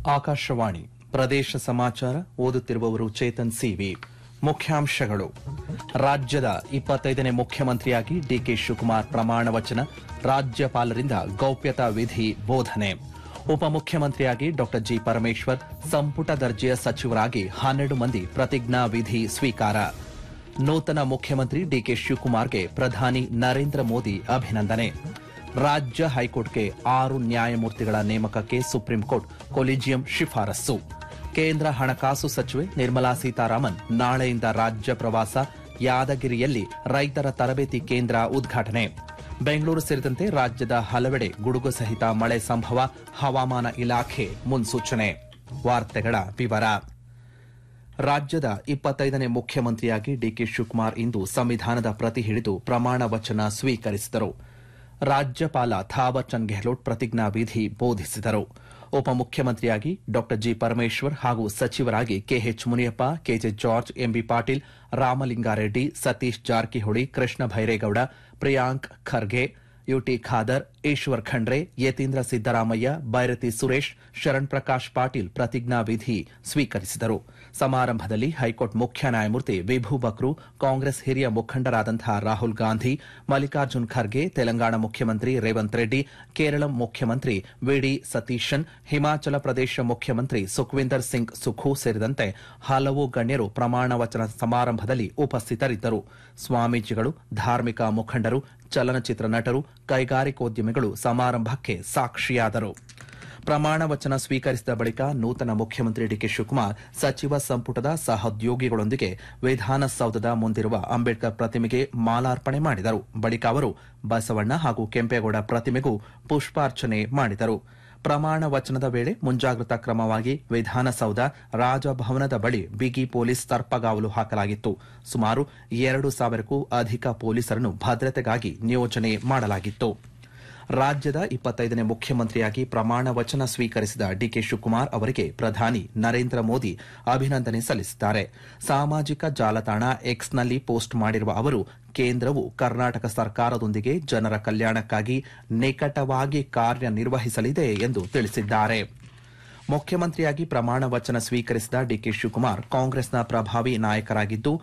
ಆಕಾಶವಾಣಿ ಪ್ರದೇಶ ಸಮಾಚಾರ ಓದುತ್ತಿರುವವರು ಚೇತನ್ ಸಿವಿ ಮುಖ್ಯಾಂಶಗಳು ರಾಜ್ಯದ ಇಪ್ಪತ್ತೈದನೇ ಮುಖ್ಯಮಂತ್ರಿಯಾಗಿ ಡಿಕೆ ಶಿವಕುಮಾರ್ ಪ್ರಮಾಣ ವಚನ ರಾಜ್ಯಪಾಲರಿಂದ ಗೌಪ್ಯತಾ ವಿಧಿ ಬೋಧನೆ ಉಪಮುಖ್ಯಮಂತ್ರಿಯಾಗಿ ಡಾ ಜಿ ಪರಮೇಶ್ವರ್ ಸಂಪುಟ ದರ್ಜೆಯ ಸಚಿವರಾಗಿ ಹನ್ನೆರಡು ಮಂದಿ ಪ್ರತಿಜ್ಞಾ ವಿಧಿ ಸ್ವೀಕಾರ ನೂತನ ಮುಖ್ಯಮಂತ್ರಿ ಡಿಕೆ ಶಿವಕುಮಾರ್ಗೆ ಪ್ರಧಾನಿ ನರೇಂದ್ರ ಮೋದಿ ಅಭಿನಂದನೆ ರಾಜ್ಯ ಹೈಕೋರ್ಟ್ಗೆ ಆರು ನ್ಯಾಯಮೂರ್ತಿಗಳ ನೇಮಕಕ್ಕೆ ಸುಪ್ರೀಂಕೋರ್ಟ್ ಕೊಲಿಜಿಯಂ ಶಿಫಾರಸ್ಸು ಕೇಂದ್ರ ಹಣಕಾಸು ಸಚಿವೆ ನಿರ್ಮಲಾ ಸೀತಾರಾಮನ್ ನಾಳೆಯಿಂದ ರಾಜ್ಯ ಪ್ರವಾಸ ಯಾದಗಿರಿಯಲ್ಲಿ ರೈತರ ತರಬೇತಿ ಕೇಂದ್ರ ಉದ್ಘಾಟನೆ ಬೆಂಗಳೂರು ಸೇರಿದಂತೆ ರಾಜ್ಯದ ಹಲವೆಡೆ ಗುಡುಗು ಸಹಿತ ಮಳೆ ಸಂಭವ ಹವಾಮಾನ ಇಲಾಖೆ ಮುನ್ಸೂಚನೆ ವಾರ್ತೆಗಳ ವಿವರ ರಾಜ್ಯದ ಇಪ್ಪತ್ತೈದನೇ ಮುಖ್ಯಮಂತ್ರಿಯಾಗಿ ಡಿಕೆ ಶಿವಕುಮಾರ್ ಇಂದು ಸಂವಿಧಾನದ ಪ್ರತಿ ಹಿಡಿದು ಪ್ರಮಾಣ ವಚನ ಸ್ವೀಕರಿಸಿದರು ರಾಜ್ಯಪಾಲ ಥಾವರ್ ಚಂದ್ ಗೆಹ್ಲೋಟ್ ಪ್ರತಿಜ್ಞಾ ವಿಧಿ ಬೋಧಿಸಿದರು ಉಪಮುಖ್ಯಮಂತ್ರಿಯಾಗಿ ಡಾ ಜಿ ಪರಮೇಶ್ವರ್ ಹಾಗೂ ಸಚಿವರಾಗಿ K H Muniyappa K J George M B Patil Ramalingareddy Satish Jarkiholi Krishna Byregowda Priyank Kharge U T Khader Eshwar Khandre Yathindra Siddaramaiah Byrathi Suresh Sharan Prakash Patil ಪ್ರತಿಜ್ಞಾ ವಿಧಿ ಸ್ವೀಕರಿಸಿದರು ಸಮಾರಂಭದಲ್ಲಿ ಹೈಕೋರ್ಟ್ ಮುಖ್ಯ ನ್ಯಾಯಮೂರ್ತಿ ವಿಭು ಬಕ್ರು ಕಾಂಗ್ರೆಸ್ ಹಿರಿಯ ಮುಖಂಡರಾದಂತಹ ರಾಹುಲ್ ಗಾಂಧಿ ಮಲ್ಲಿಕಾರ್ಜುನ್ ಖರ್ಗೆ ತೆಲಂಗಾಣ ಮುಖ್ಯಮಂತ್ರಿ ರೇವಂತ್ ರೆಡ್ಡಿ ಕೇರಳ ಮುಖ್ಯಮಂತ್ರಿ ವಿಡಿ ಸತೀಶನ್ ಹಿಮಾಚಲ ಪ್ರದೇಶ ಮುಖ್ಯಮಂತ್ರಿ ಸುಖ್ವಿಂದರ್ ಸಿಂಗ್ ಸುಖು ಸೇರಿದಂತೆ ಹಲವು ಗಣ್ಯರು ಪ್ರಮಾಣ ವಚನ ಸಮಾರಂಭದಲ್ಲಿ ಉಪಸ್ಥಿತರಿದ್ದರು ಸ್ವಾಮೀಜಿಗಳು ಧಾರ್ಮಿಕ ಮುಖಂಡರು ಚಲನಚಿತ್ರ ನಟರು ಕೈಗಾರಿಕೋದ್ಯಮಿಗಳು ಸಮಾರಂಭಕ್ಕೆ ಸಾಕ್ಷಿಯಾದರು ಪ್ರಮಾಣ ವಚನ ಸ್ವೀಕರಿಸಿದ ಬಳಿಕ ನೂತನ ಮುಖ್ಯಮಂತ್ರಿ ಡಿಕೆ ಶಿವಕುಮಾರ್ ಸಚಿವ ಸಂಪುಟದ ಸಹೋದ್ಯೋಗಿಗಳೊಂದಿಗೆ ವಿಧಾನಸೌಧದ ಮುಂದಿರುವ ಅಂಬೇಡ್ಕರ್ ಪ್ರತಿಮೆಗೆ ಮಾಲಾರ್ಪಣೆ ಮಾಡಿದರು ಬಳಿಕ ಅವರು ಬಸವಣ್ಣ ಹಾಗೂ ಕೆಂಪೇಗೌಡ ಪ್ರತಿಮೆಗೂ ಪುಷ್ಪಾರ್ಚನೆ ಮಾಡಿದರು ಪ್ರಮಾಣ ವಚನದ ವೇಳೆ ಮುಂಜಾಗ್ರತಾ ಕ್ರಮವಾಗಿ ವಿಧಾನಸೌಧ ರಾಜಭವನದ ಬಳಿ ಬಿಗಿ ಪೊಲೀಸ್ ತರ್ಪಗಾವಲು ಹಾಕಲಾಗಿತ್ತು ಸುಮಾರು ಎರಡು ಸಾವಿರಕ್ಕೂ ಅಧಿಕ ಪೊಲೀಸರನ್ನು ಭದ್ರತೆಗಾಗಿ ನಿಯೋಜನೆ ಮಾಡಲಾಗಿತ್ತು ರಾಜ್ಯದ ಇಪ್ಪತ್ತೈದನೇ ಮುಖ್ಯಮಂತ್ರಿಯಾಗಿ ಪ್ರಮಾಣ ವಚನ ಸ್ವೀಕರಿಸಿದ ಡಿಕೆ ಶಿವಕುಮಾರ್ ಅವರಿಗೆ ಪ್ರಧಾನಿ ನರೇಂದ್ರ ಮೋದಿ ಅಭಿನಂದನೆ ಸಲ್ಲಿಸಿದ್ದಾರೆ ಸಾಮಾಜಿಕ ಜಾಲತಾಣ ಎಕ್ಸ್ನಲ್ಲಿ ಪೋಸ್ಟ್ ಮಾಡಿರುವ ಅವರು ಕೇಂದ್ರವು ಕರ್ನಾಟಕ ಸರ್ಕಾರದೊಂದಿಗೆ ಜನರ ಕಲ್ಯಾಣಕ್ಕಾಗಿ ನಿಕಟವಾಗಿ ಕಾರ್ಯನಿರ್ವಹಿಸಲಿದೆ ಎಂದು ತಿಳಿಸಿದ್ದಾರೆ ಮುಖ್ಯಮಂತ್ರಿಯಾಗಿ ಪ್ರಮಾಣ ವಚನ ಸ್ವೀಕರಿಸಿದ ಡಿಕೆ ಶಿವಕುಮಾರ್ ಕಾಂಗ್ರೆಸ್ನ ಪ್ರಭಾವಿ ನಾಯಕರಾಗಿದ್ದು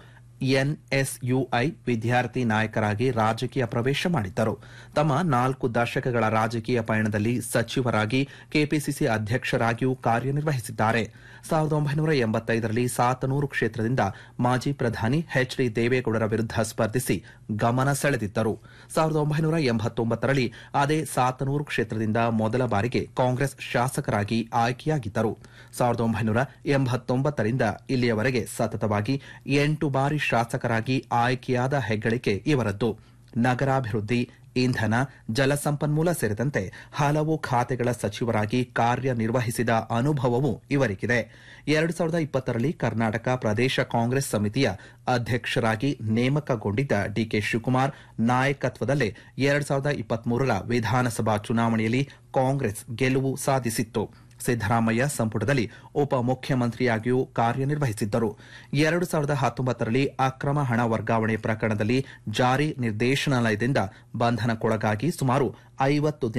ಎನ್ಎಸ್ಯುಐ ವಿದ್ಯಾರ್ಥಿ ನಾಯಕರಾಗಿ ರಾಜಕೀಯ ಪ್ರವೇಶ ಮಾಡಿದ್ದರು ತಮ್ಮ ನಾಲ್ಕು ದಶಕಗಳ ರಾಜಕೀಯ ಪಯಣದಲ್ಲಿ ಸಚಿವರಾಗಿ ಕೆಪಿಸಿಸಿ ಅಧ್ಯಕ್ಷರಾಗಿಯೂ ಕಾರ್ಯನಿರ್ವಹಿಸಿದ್ದಾರೆ ಸಾವಿರದ ಒಂಬೈನೂರ ಎಂಬತ್ತೈದರಲ್ಲಿ ಸಾತನೂರು ಕ್ಷೇತ್ರದಿಂದ ಮಾಜಿ ಪ್ರಧಾನಿ ಎಚ್ ಡಿ ದೇವೇಗೌಡರ ವಿರುದ್ಧ ಸ್ಪರ್ಧಿಸಿ ಗಮನ ಸೆಳೆದಿದ್ದರು ಸಾವಿರದ ಒಂಬೈನೂರ ಎಂಬತ್ತೊಂಬತ್ತರಲ್ಲಿ ಅದೇ ಸಾತನೂರು ಕ್ಷೇತ್ರದಿಂದ ಮೊದಲ ಬಾರಿಗೆ ಕಾಂಗ್ರೆಸ್ ಶಾಸಕರಾಗಿ ಆಯ್ಕೆಯಾಗಿದ್ದರು ಸಾವಿರದ ಒಂಬೈನೂರ ಎಂಬತ್ತೊಂಬತ್ತರಿಂದ ಇಲ್ಲಿಯವರೆಗೆ ಸತತವಾಗಿ ಎಂಟು ಬಾರಿ ಶಾಸಕರಾಗಿ ಆಯ್ಕೆಯಾದ ಹೆಗ್ಗಳಿಕೆ ಇವರದ್ದು ನಗರಾಭಿವೃದ್ಧಿ ಇಂಧನ ಜಲಸಂಪನ್ಮೂಲ ಸೇರಿದಂತೆ ಹಲವು ಖಾತೆಗಳ ಸಚಿವರಾಗಿ ಕಾರ್ಯನಿರ್ವಹಿಸಿದ ಅನುಭವವೂ ಇವರಿಗಿದೆ ಎರಡು ಸಾವಿರದ ಇಪ್ಪತ್ತರಲ್ಲಿ ಕರ್ನಾಟಕ ಪ್ರದೇಶ ಕಾಂಗ್ರೆಸ್ ಸಮಿತಿಯ ಅಧ್ಯಕ್ಷರಾಗಿ ನೇಮಕಗೊಂಡಿದ್ದ ಡಿಕೆ ಶಿವಕುಮಾರ್ ನಾಯಕತ್ವದಲ್ಲೇ ಎರಡು ಸಾವಿರದ ಇಪ್ಪತ್ಮೂರರ ವಿಧಾನಸಭಾ ಚುನಾವಣೆಯಲ್ಲಿ ಕಾಂಗ್ರೆಸ್ ಗೆಲುವು ಸಾಧಿಸಿತ್ತು ಸಿದ್ದರಾಮಯ್ಯ ಸಂಪುಟದಲ್ಲಿ ಉಪಮುಖ್ಯಮಂತ್ರಿಯಾಗಿಯೂ ಕಾರ್ಯನಿರ್ವಹಿಸಿದ್ದರು ಎರಡು ಸಾವಿರದ ಹತ್ತೊಂಬತ್ತರಲ್ಲಿ ಅಕ್ರಮ ಹಣ ವರ್ಗಾವಣೆ ಪ್ರಕರಣದಲ್ಲಿ ಜಾರಿ ನಿರ್ದೇಶನಾಲಯದಿಂದ ಬಂಧನಕ್ಕೊಳಗಾಗಿ ಸುಮಾರು ಐವತ್ತು